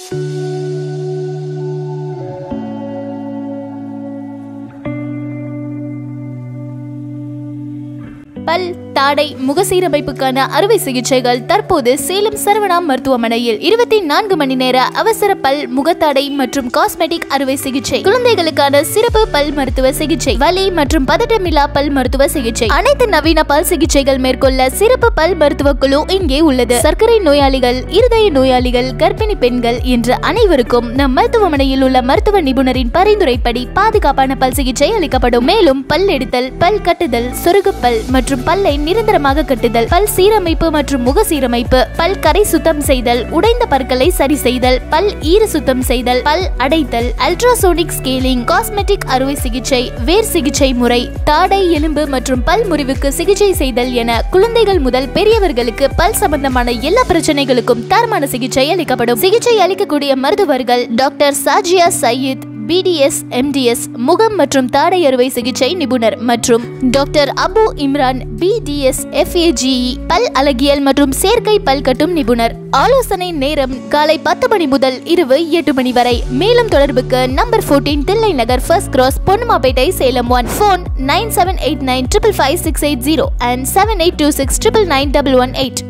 பல் தாடை முகசீரமைப்புக்கான அறுவை சிகிச்சைகள் தற்போது சேலம் சரவணா மருத்துவமனையில் இருபத்தி நான்கு மணி நேர அவசர பல் முகத்தாடை மற்றும் காஸ்மெட்டிக் அறுவை சிகிச்சை குழந்தைகளுக்கான சிறப்பு பல் மருத்துவ சிகிச்சை வலி மற்றும் பதட்டமில்லா பல் மருத்துவ சிகிச்சை அனைத்து நவீன பல் சிகிச்சைகள் மேற்கொள்ள சிறப்பு பல் மருத்துவ குழு இங்கே உள்ளது சர்க்கரை நோயாளிகள் இருதய நோயாளிகள் கர்ப்பிணி பெண்கள் என்று அனைவருக்கும் நம் மருத்துவமனையில் உள்ள மருத்துவ நிபுணரின் பரிந்துரைப்படி பாதுகாப்பான பல் சிகிச்சை அளிக்கப்படும் மேலும் பல் எடுத்தல் பல் கட்டுதல் சொருகுப்பல் மற்றும் பல்லை நிரந்தரமாக கட்டுதல் பல் சீரமைப்பு மற்றும் முக சீரமைப்பு பல் கரை சுத்தம் செய்தல் உடைந்த பற்களை சரி செய்தல் பல் ஈர சுத்தம் செய்தல் பல் அடைத்தல் அல்ட்ராசோனிக் ஸ்கேலிங் காஸ்மெட்டிக் அறுவை சிகிச்சை வேர் சிகிச்சை முறை தாடை எலும்பு மற்றும் பல் முறிவுக்கு சிகிச்சை செய்தல் என குழந்தைகள் முதல் பெரியவர்களுக்கு பல் சம்பந்தமான எல்லா பிரச்சனைகளுக்கும் தரமான சிகிச்சை அளிக்கப்படும் சிகிச்சை அளிக்கக்கூடிய மருத்துவர்கள் doctor Shajiya Sayeed BDS MDS முகம் மற்றும் தாடை அறுவை சிகிச்சை நிபுணர் மற்றும் doctor Abu Imran BDS FAGE பல் அழகியல் மற்றும் சேர்க்கை பல் கட்டும் நிபுணர் ஆலோசனை நேரம் காலை பத்து மணி முதல் இரவு எட்டு மணி வரை மேலும் தொடர்புக்கு number 14 Thillai Nagar first cross Ponnammapettai Salem one four nine seven eight nine triple five six eight zero and seven eight two six triple nine double one eight